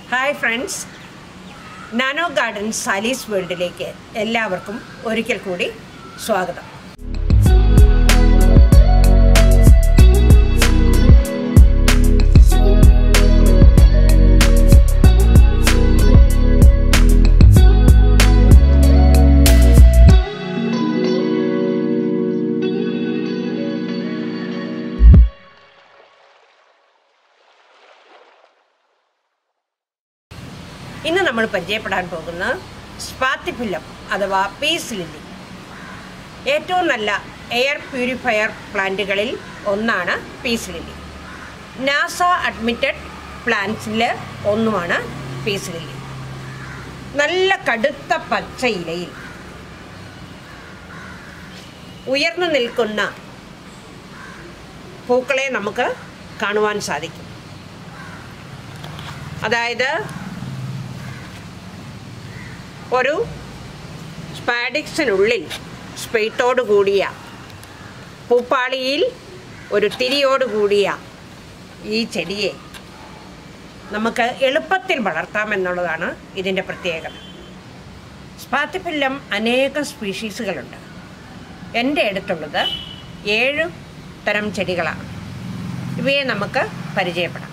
Hi friends nano garden സാലീസ് വേൾഡിലേക്ക് എല്ലാവർക്കും ഒരിക്കൽ കൂടി സ്വാഗതം ഇന്ന് നമ്മൾ പരിചയപ്പെടാൻ പോകുന്ന സ്പാത്തിഫില്ലം അഥവാ പീസ് ലില്ലി ഏറ്റവും നല്ല എയർ പ്യൂരിഫയർ പ്ലാന്റുകളിൽ ഒന്നാണ് പീസ് ലില്ലി നാസ അഡ്മിറ്റഡ് പ്ലാന്റ്സിൽ ഒന്നുമാണ് പീസ് ലില്ലി നല്ല കടുത്ത പച്ച ഇലയിൽ ഉയർന്നു നിൽക്കുന്ന പൂക്കളെ നമുക്ക് കാണുവാൻ സാധിക്കും അതായത് ഒരു സ്പാഡിക്സിനുള്ളിൽ സ്പെയ്ത്തോട് കൂടിയ പൂപ്പാളിയിൽ ഒരു തിരിയോട് കൂടിയ ഈ ചെടിയെ നമുക്ക് എളുപ്പത്തിൽ വളർത്താമെന്നുള്ളതാണ് ഇതിൻ്റെ പ്രത്യേകത സ്പാത്തിപ്പില്ലം അനേകം സ്പീഷീസുകളുണ്ട് എൻ്റെ അടുത്തുള്ളത് ഏഴ് തരം ചെടികളാണ് ഇവയെ നമുക്ക് പരിചയപ്പെടാം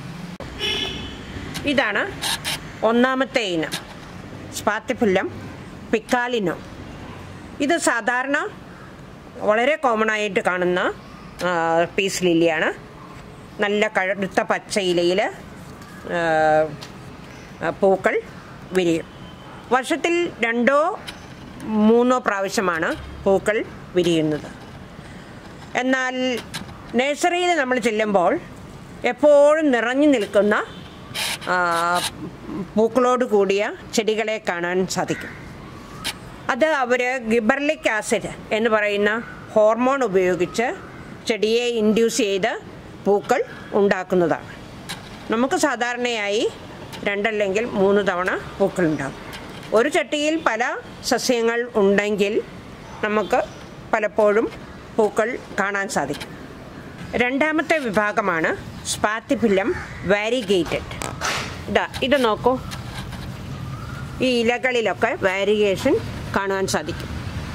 ഇതാണ് ഒന്നാമത്തെ ഇനം സ്പാത്തിഫുല്ലം പിക്കാലിനോ ഇത് സാധാരണ വളരെ കോമൺ ആയിട്ട് കാണുന്ന ആ, പീസ് ലില്ലിയാണ് നല്ല കഴുത്ത പച്ച ഇലയിൽ ആ, ആ, പൂക്കൾ വിരിയും വർഷത്തിൽ രണ്ടോ മൂന്നോ പ്രാവശ്യമാണ് പൂക്കൾ വിരിയുന്നത് എന്നാൽ നഴ്സറിയിൽ നമ്മൾ ചെല്ലുമ്പോൾ എപ്പോഴും നിറഞ്ഞു നിൽക്കുന്ന ആ, പൂക്കളോട് കൂടിയ ചെടികളെ കാണാൻ സാധിക്കും അത് അവർ ഗിബർലിക് ആസിഡ് എന്ന് പറയുന്ന ഹോർമോൺ ഉപയോഗിച്ച് ചെടിയെ ഇൻഡ്യൂസ് ചെയ്ത് പൂക്കൾ ഉണ്ടാക്കുന്നതാണ് നമുക്ക് സാധാരണയായി രണ്ടല്ലെങ്കിൽ മൂന്ന് തവണ പൂക്കൾ ഉണ്ടാകും ഒരു ചട്ടിയിൽ പല സസ്യങ്ങൾ ഉണ്ടെങ്കിൽ നമുക്ക് പലപ്പോഴും പൂക്കൾ കാണാൻ സാധിക്കും രണ്ടാമത്തെ വിഭാഗമാണ് സ്പാത്തിഫില്ലം വാരിഗേറ്റഡ് ഇതാ ഇത് നോക്കൂ ഈ ഇലകളിലൊക്കെ വാരിഗേഷൻ കാണുവാൻ സാധിക്കും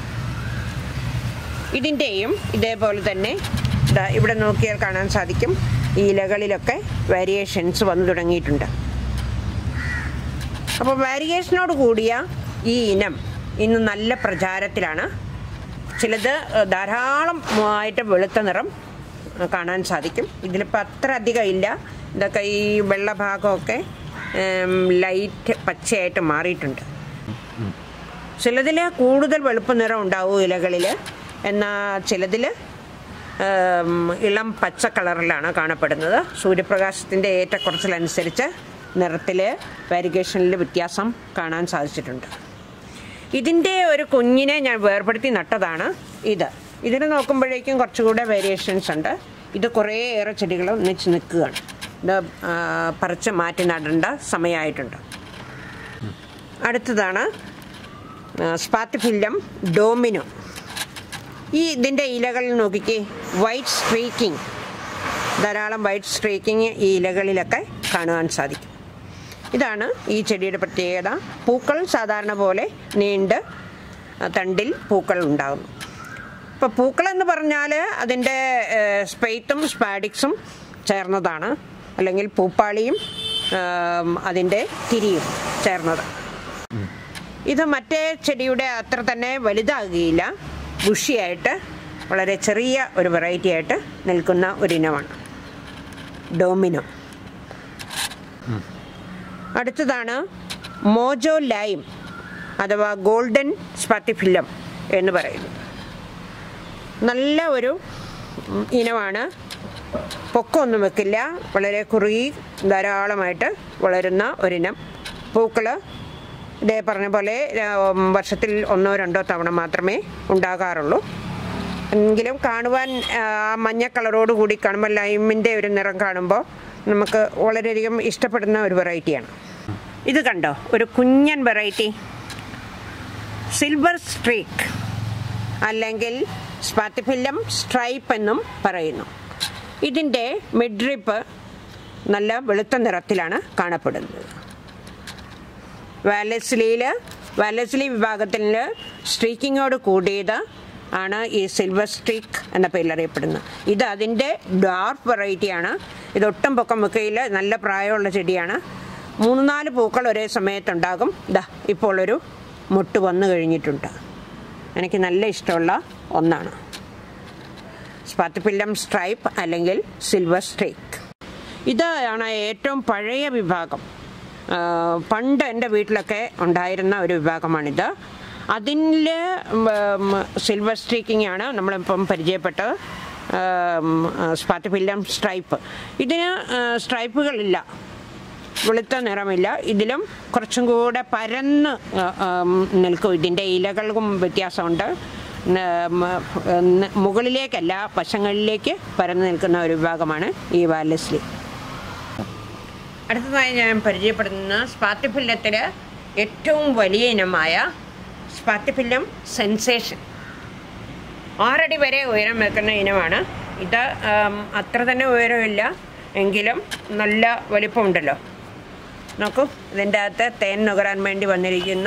ഇതിൻ്റെയും ഇതേപോലെ തന്നെ ഇതാ ഇവിടെ നോക്കിയാൽ കാണാൻ സാധിക്കും ഈ ഇലകളിലൊക്കെ വേരിയേഷൻസ് വന്നു തുടങ്ങിയിട്ടുണ്ട് അപ്പോൾ വേരിയേഷനോട് കൂടിയ ഈ ഇനം ഇന്ന് നല്ല പ്രചാരത്തിലാണ് ചിലത് ധാരാളം ആയിട്ട് വെളുത്ത നിറം കാണാൻ സാധിക്കും ഇതിലിപ്പോൾ അത്ര അധികം ഇല്ല ഇതൊക്കെ ഈ വെള്ള ഭാഗമൊക്കെ ലൈറ്റ് പച്ചയായിട്ട് മാറിയിട്ടുണ്ട് ചിലതിൽ കൂടുതൽ വെളുപ്പ് നിറം ഉണ്ടാവും ഇലകളിൽ എന്നാൽ ചിലതിൽ ഇളം പച്ച കളറിലാണ് കാണപ്പെടുന്നത് സൂര്യപ്രകാശത്തിൻ്റെ ഏറ്റക്കുറച്ചിലനുസരിച്ച് നിറത്തിൽ വാരിഗേഷനിൽ വ്യത്യാസം കാണാൻ സാധിച്ചിട്ടുണ്ട് ഇതിൻ്റെ ഒരു കുഞ്ഞിനെ ഞാൻ വേർപെടുത്തി നട്ടതാണ് ഇത് ഇതിന് നോക്കുമ്പോഴേക്കും കുറച്ചുകൂടെ വേരിയേഷൻസ് ഉണ്ട് ഇത് കുറേയേറെ ചെടികൾ ഒന്നിച്ച് നിൽക്കുകയാണ് ഇത് ആ, പറിച്ച് മാറ്റി നടേണ്ട സമയമായിട്ടുണ്ട് അടുത്തതാണ് സ്പാത്തിഫില്ലം ഡോമിനോ ഈ ഇതിൻ്റെ ഇലകളിൽ നോക്കിക്കേ വൈറ്റ് സ്ട്രീക്കിംഗ് ധാരാളം വൈറ്റ് സ്ട്രീക്കിംഗ് ഈ ഇലകളിലൊക്കെ കാണുവാൻ സാധിക്കും ഇതാണ് ഈ ചെടിയുടെ പ്രത്യേകത പൂക്കൾ സാധാരണ പോലെ നീണ്ട് ആ, തണ്ടിൽ പൂക്കൾ ഉണ്ടാകുന്നു ഇപ്പോൾ പൂക്കൾ എന്ന് പറഞ്ഞാൽ അതിൻ്റെ സ്പെയ്ത്തും സ്പാഡിക്സും ചേർന്നതാണ് അല്ലെങ്കിൽ പൂപ്പാളിയും ആം, അതിൻ്റെ തിരിയും ചേർന്നത് ഇത് മറ്റേ ചെടിയുടെ അത്ര തന്നെ വലുതാകുകയില്ല ബുഷിയായിട്ട് വളരെ ചെറിയ ഒരു വെറൈറ്റി ആയിട്ട് നിൽക്കുന്ന ഒരിനമാണ് ഡോമിനോ അടുത്തതാണ് മോജോ ലൈം അഥവാ ഗോൾഡൻ സ്പാത്തിഫില്ലം എന്ന് പറയുന്നു നല്ല ഒരു ഉം, ഇനമാണ് പൊക്കമൊന്നും വെക്കില്ല വളരെ കുറുകി ധാരാളമായിട്ട് വളരുന്ന ഒരിനം പൂക്കൾ ഇതേ പറഞ്ഞ പോലെ ആ, ഉം, വർഷത്തിൽ ഒന്നോ രണ്ടോ തവണ മാത്രമേ ഉണ്ടാകാറുള്ളൂ എങ്കിലും കാണുവാൻ ആ, മഞ്ഞ കളറോട് കൂടി കാണുമ്പോൾ ലൈമിൻ്റെ ഒരു നിറം കാണുമ്പോൾ നമുക്ക് വളരെയധികം ഇഷ്ടപ്പെടുന്ന ഒരു വെറൈറ്റിയാണ് ഇത് കണ്ടോ ഒരു കുഞ്ഞൻ വെറൈറ്റി സിൽവർ സ്ട്രീക്ക് അല്ലെങ്കിൽ സ്പാത്തിഫില്ലം സ്ട്രൈപ്പ് എന്നും പറയുന്നു ഇതിൻ്റെ മിഡ്രിപ്പ് നല്ല വെളുത്ത നിറത്തിലാണ് കാണപ്പെടുന്നത് വാലസ്ലിയിൽ വാലസ്ലി വിഭാഗത്തിൽ സ്ട്രീക്കിങ്ങോട് കൂടിയത് ആണ് ഈ സിൽവർ സ്ട്രീക്ക് എന്ന പേരിൽ അറിയപ്പെടുന്നത് ഇത് അതിൻ്റെ ഡാർക്ക് വെറൈറ്റിയാണ് ഇത് ഒട്ടും പൊക്കം വെക്കയില്ല നല്ല പ്രായമുള്ള ചെടിയാണ് മൂന്ന് നാല് പൂക്കൾ ഒരേ സമയത്തുണ്ടാകും ഇതാ ഇപ്പോൾ ഒരു മുട്ട് വന്നു കഴിഞ്ഞിട്ടുണ്ട് എനിക്ക് നല്ല ഇഷ്ടമുള്ള ഒന്നാണ് സ്പാത്തിപ്പില്ലം സ്ട്രൈപ്പ് അല്ലെങ്കിൽ സിൽവർ സ്ട്രീക്ക് ഇതാണ് ഏറ്റവും പഴയ വിഭാഗം ആ, പണ്ട് എൻ്റെ വീട്ടിലൊക്കെ ഉണ്ടായിരുന്ന ഒരു വിഭാഗമാണിത് അതിൽ സിൽവർ സ്ട്രീക്കിംഗ് ആണ് നമ്മളിപ്പം പരിചയപ്പെട്ടത് സ്പാത്തിപ്പില്ലം സ്ട്രൈപ്പ് ഇതിന് ആ, സ്ട്രൈപ്പുകളില്ല വെളുത്ത നിറമില്ല ഇതിലും കുറച്ചും കൂടെ പരന്ന് ആ, ആം, നിൽക്കും ഇതിൻ്റെ ഇലകൾക്കും വ്യത്യാസമുണ്ട് ന- മ- ന- മുകളിലേക്കല്ല വശങ്ങളിലേക്ക് പരന്ന് നിൽക്കുന്ന ഒരു വിഭാഗമാണ് ഈ വാലസ്ലി അടുത്തതായി ഞാൻ പരിചയപ്പെടുന്ന സ്പാത്തിഫില്ലത്തിൽ ഏറ്റവും വലിയ ഇനമായ സ്പാത്തിഫില്ലം സെൻസേഷൻ ആറടി വരെ ഉയരം വെക്കുന്ന ഇനമാണ് ഇത് ആം, അത്ര തന്നെ ഉയരമില്ല എങ്കിലും നല്ല വലിപ്പമുണ്ടല്ലോ നോക്കൂ ഇതിൻ്റെ അകത്ത് തേൻ നുകരാൻ വേണ്ടി വന്നിരിക്കുന്ന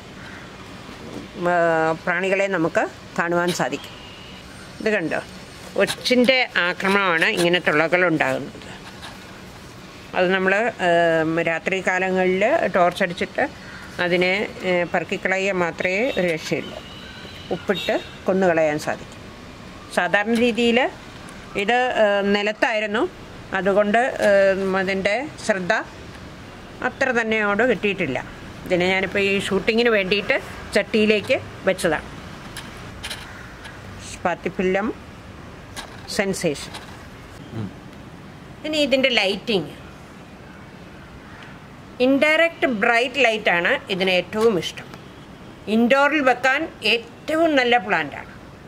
ആ, പ്രാണികളെ നമുക്ക് കാണുവാൻ സാധിക്കും ഇത് കണ്ടോ ഒച്ചിൻ്റെ ആക്രമണമാണ് ഇങ്ങനെ തുളകൾ ഉണ്ടാകുന്നത് അത് നമ്മൾ രാത്രി കാലങ്ങളിൽ ടോർച്ച് അടിച്ചിട്ട് അതിനെ ഏ, പറക്കിക്കളയുക മാത്രമേ ഒരു രക്ഷയുള്ളൂ ഉപ്പിട്ട് കൊന്നുകളയാൻ സാധിക്കും സാധാരണ രീതിയിൽ ഇത് ഏ, നിലത്തായിരുന്നു അതുകൊണ്ട് ഏ, അതിൻ്റെ ശ്രദ്ധ അത്ര തന്നെയോട് കിട്ടിയിട്ടില്ല ഇതിനെ ഞാനിപ്പോൾ ഈ ഷൂട്ടിങ്ങിന് വേണ്ടിയിട്ട് ചട്ടിയിലേക്ക് വെച്ചതാണ് സ്പാത്തിപ്പില്ലം സെൻസേഷൻ ഇനി ഇതിൻ്റെ ലൈറ്റിങ് ഇൻഡയറക്റ്റ് ബ്രൈറ്റ് ലൈറ്റാണ് ഇതിന് ഏറ്റവും ഇഷ്ടം ഇൻഡോറിൽ വെക്കാൻ ഏറ്റവും നല്ല പ്ലാന്റാണ്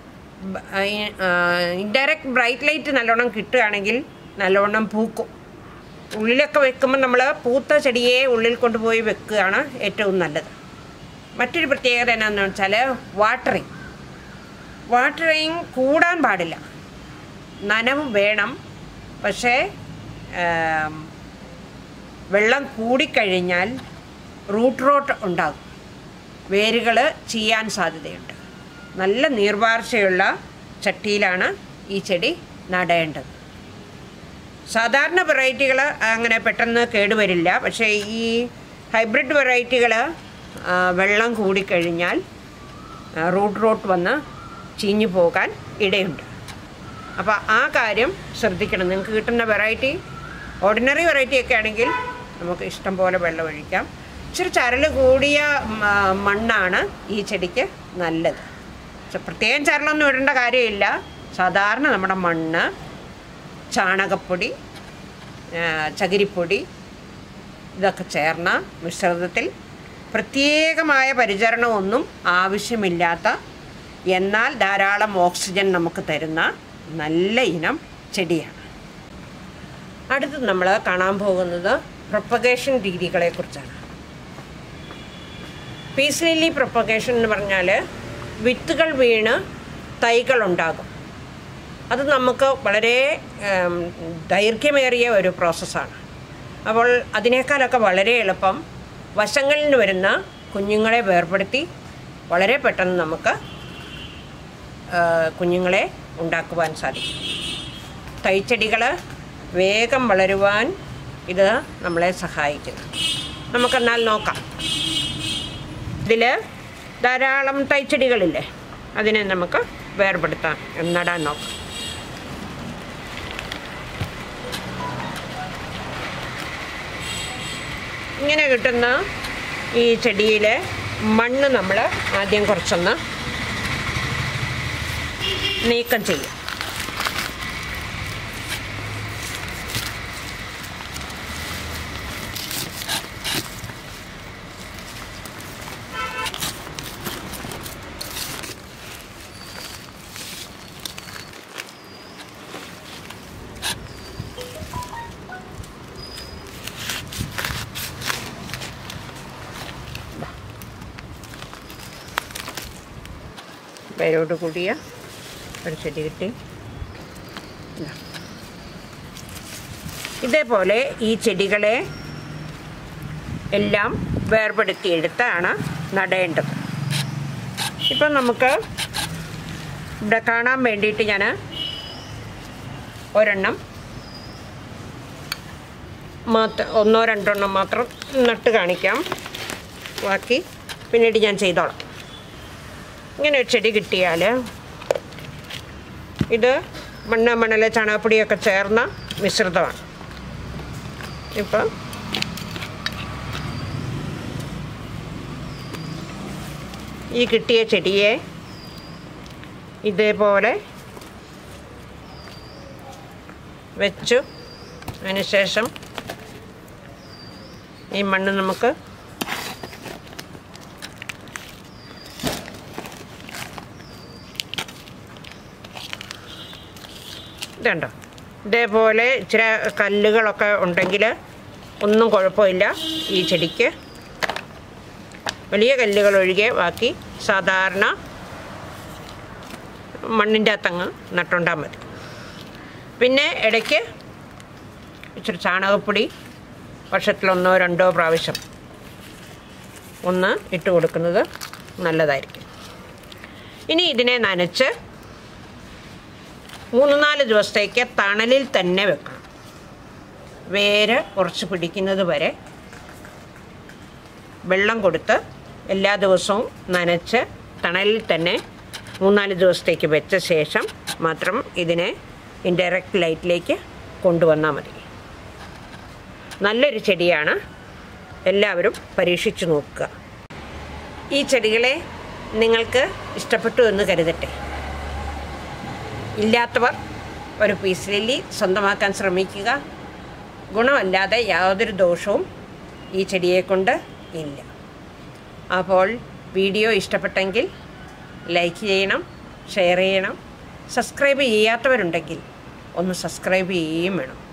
ഇൻഡയറക്റ്റ് ബ്രൈറ്റ് ലൈറ്റ് നല്ലോണം കിട്ടുകയാണെങ്കിൽ നല്ലോണം പൂക്കും ഉള്ളിലൊക്കെ വെക്കുമ്പോൾ നമ്മൾ പൂത്ത ചെടിയെ ഉള്ളിൽ കൊണ്ടുപോയി വെക്കുകയാണ് ഏറ്റവും നല്ലത് മറ്റൊരു പ്രത്യേകത എന്നാന്ന് വെച്ചാൽ വാട്ടറിങ് വാട്ടറിങ് കൂടാൻ പാടില്ല നനവ് വേണം പക്ഷേ ആം, വെള്ളം കൂടിക്കഴിഞ്ഞാൽ റൂട്ട് റോട്ട് ഉണ്ടാകും വേരുകൾ ചെയ്യാൻ സാധ്യതയുണ്ട് നല്ല നീർവാർച്ചയുള്ള ചട്ടിയിലാണ് ഈ ചെടി നടേണ്ടത് സാധാരണ വെറൈറ്റികൾ അങ്ങനെ പെട്ടെന്ന് കേടുവരില്ല പക്ഷേ ഈ ഹൈബ്രിഡ് വെറൈറ്റികൾ വെള്ളം കൂടിക്കഴിഞ്ഞാൽ ആ, റൂട്ട് റോട്ട് വന്ന് ചീഞ്ഞു പോകാൻ ഇടയുണ്ട് അപ്പോൾ ആ കാര്യം ശ്രദ്ധിക്കണം നിങ്ങൾക്ക് കിട്ടുന്ന വെറൈറ്റി ഓർഡിനറി വെറൈറ്റി ഒക്കെ ആണെങ്കിൽ നമുക്ക് ഇഷ്ടം പോലെ വെള്ളം ഒഴിക്കാം ഇച്ചിരി ചരൽ കൂടിയ മ- മണ്ണാണ് ഈ ചെടിക്ക് നല്ലത് പക്ഷെ പ്രത്യേകം ചരലൊന്നും ഇടേണ്ട കാര്യമില്ല സാധാരണ നമ്മുടെ മണ്ണ് ചാണകപ്പൊടി ആ, ചകിരിപ്പൊടി ഇതൊക്കെ ചേർന്ന മിശ്രിതത്തിൽ പ്രത്യേകമായ പരിചരണമൊന്നും ആവശ്യമില്ലാത്ത എന്നാൽ ധാരാളം ഓക്സിജൻ നമുക്ക് തരുന്ന നല്ല ഇനം ചെടിയാണ് അടുത്ത് നമ്മൾ കാണാൻ പോകുന്നത് പ്രൊപ്പഗേഷൻ രീതികളെക്കുറിച്ചാണ് പീസ് ലില്ലി പ്രൊപ്പഗേഷൻ എന്ന് പറഞ്ഞാൽ വിത്തുകൾ വീണ് തൈകൾ ഉണ്ടാകും അത് നമുക്ക് വളരെ ഉം, ദൈർഘ്യമേറിയ ഒരു പ്രോസസ്സാണ് അപ്പോൾ അതിനേക്കാളൊക്കെ വളരെ എളുപ്പം വശങ്ങളിൽ നിന്ന് വരുന്ന കുഞ്ഞുങ്ങളെ വേർപെടുത്തി വളരെ പെട്ടെന്ന് നമുക്ക് ആ, കുഞ്ഞുങ്ങളെ ഉണ്ടാക്കുവാൻ സാധിക്കും തൈച്ചെടികൾ വേഗം വളരുവാൻ ഇത് നമ്മളെ സഹായിക്കുന്നു നമുക്കെന്നാൽ നോക്കാം ഇതിൽ ധാരാളം തൈച്ചെടികളില്ലേ അതിനെ നമുക്ക് വേർപെടുത്താൻ നടാൻ നോക്കാം ഇങ്ങനെ കിട്ടുന്ന ഈ ചെടിയിലെ മണ്ണ് നമ്മൾ ആദ്യം കുറച്ചൊന്ന് നീക്കം ചെയ്യും വേരോട് കൂടിയ ഒരു ചെടി കിട്ടി ഇതാ. ഇതേപോലെ ഈ ചെടികളെ എല്ലാം വേർപെടുത്തിയെടുത്താണ് നടേണ്ടത് ഇപ്പം നമുക്ക് ഇവിടെ കാണാൻ വേണ്ടിയിട്ട് ഞാൻ ഒരെണ്ണം മാത്രം ഒന്നോ രണ്ടോ എണ്ണം മാത്രം നട്ട് കാണിക്കാം ബാക്കി പിന്നീട് ഞാൻ ചെയ്തോളാം ഇങ്ങനെ ഒരു ചെടി കിട്ടിയാൽ ഇത് മണ്ണ് മണൽ ചാണകപ്പൊടിയൊക്കെ ചേർന്ന മിശ്രിതമാണ് ഇപ്പം ഈ കിട്ടിയ ചെടിയെ ഇതേപോലെ വെച്ചു അതിനുശേഷം ഈ മണ്ണ് നമുക്ക് ഇതുണ്ടോ ഇതേപോലെ ഇച്ചിരി കല്ലുകളൊക്കെ ഉണ്ടെങ്കിൽ ഒന്നും കുഴപ്പമില്ല ഈ ചെടിക്ക് വലിയ കല്ലുകൾ ഒഴികെ ബാക്കി സാധാരണ മണ്ണിൻ്റെ അകത്തങ്ങ് നട്ടുണ്ടാൽ മതി പിന്നെ ഇടയ്ക്ക് ഇച്ചിരി ചാണകപ്പൊടി വർഷത്തിലൊന്നോ രണ്ടോ പ്രാവശ്യം ഒന്ന് ഇട്ട് കൊടുക്കുന്നത് നല്ലതായിരിക്കും ഇനി ഇതിനെ നനച്ച് മൂന്ന് നാല് ദിവസത്തേക്ക് തണലിൽ തന്നെ വെക്കണം വേര് കുറച്ച് പിടിക്കുന്നത് വരെ വെള്ളം കൊടുത്ത് എല്ലാ ദിവസവും നനച്ച് തണലിൽ തന്നെ മൂന്നാല് ദിവസത്തേക്ക് വെച്ച ശേഷം മാത്രം ഇതിനെ ഇൻഡയറക്റ്റ് ലൈറ്റിലേക്ക് കൊണ്ടുവന്നാൽ മതി നല്ലൊരു ചെടിയാണ് എല്ലാവരും പരീക്ഷിച്ചു നോക്കുക ഈ ചെടികളെ നിങ്ങൾക്ക് ഇഷ്ടപ്പെട്ടു എന്ന് കരുതട്ടെ ഇല്ലാത്തവർ ഒരു പീസ് ലില്ലി സ്വന്തമാക്കാൻ ശ്രമിക്കുക ഗുണമല്ലാതെ യാതൊരു ദോഷവും ഈ ചെടിയെക്കൊണ്ട് ഇല്ല അപ്പോൾ വീഡിയോ ഇഷ്ടപ്പെട്ടെങ്കിൽ ലൈക്ക് ചെയ്യണം ഷെയർ ചെയ്യണം സബ്സ്ക്രൈബ് ചെയ്യാത്തവരുണ്ടെങ്കിൽ ഒന്ന് സബ്സ്ക്രൈബ് ചെയ്യുകയും വേണം